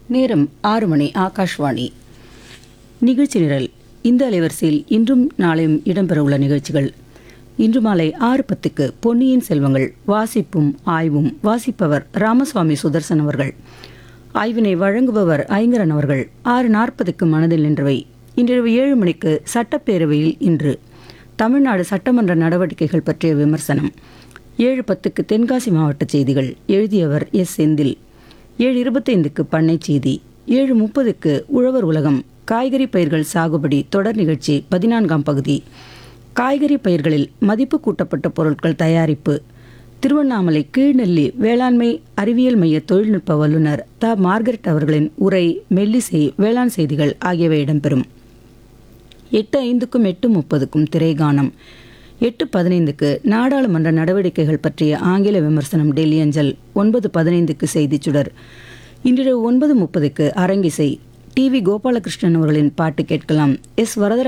நேரம் ஆறு மணி ஆகாஷ்வாணி நிகழ்ச்சி நிரல் இந்த அலைவரிசையில் இன்றும் நாளையும் இடம்பெறவுள்ள நிகழ்ச்சிகள் இன்று மாலை ஆறு பத்துக்கு பொன்னியின் செல்வங்கள் வாசிப்பும் ஆய்வும் வாசிப்பவர் ராமசுவாமி சுதர்சன் அவர்கள் ஆய்வினை வழங்குபவர் ஐங்கரன் அவர்கள் ஆறு நாற்பதுக்கு மனதில் நின்றவை இன்றிரவு ஏழு மணிக்கு சட்டப்பேரவையில் இன்று தமிழ்நாடு சட்டமன்ற நடவடிக்கைகள் பற்றிய விமர்சனம் ஏழு பத்துக்கு தென்காசி மாவட்ட செய்திகள் எழுதியவர் எஸ் செந்தில் ஏழு இருபத்தைந்துக்கு பண்ணை செய்தி ஏழு முப்பதுக்கு உழவர் உலகம் காய்கறி பயிர்கள் சாகுபடி தொடர் நிகழ்ச்சி பதினான்காம் பகுதி காய்கறி பயிர்களில் மதிப்பு கூட்டப்பட்ட பொருட்கள் தயாரிப்பு திருவண்ணாமலை கீழ்நெல்லி வேளாண்மை அறிவியல் மைய தொழில்நுட்ப வல்லுநர் த மார்கரெட் அவர்களின் உரை மெல்லிசை வேளாண் செய்திகள் ஆகியவை இடம்பெறும் எட்டு ஐந்துக்கும் எட்டு முப்பதுக்கும் திரைகானம் எட்டு பதினைந்துக்கு நாடாளுமன்ற நடவடிக்கைகள் பற்றிய ஆங்கில விமர்சனம் டெல்லி அஞ்சல் ஒன்பது பதினைந்துக்கு செய்திச் சுடர் இன்றிரவு ஒன்பது முப்பதுக்கு அரங்கிசை டி வி கோபாலகிருஷ்ணன் அவர்களின் பாட்டு கேட்கலாம் எஸ் வரதரா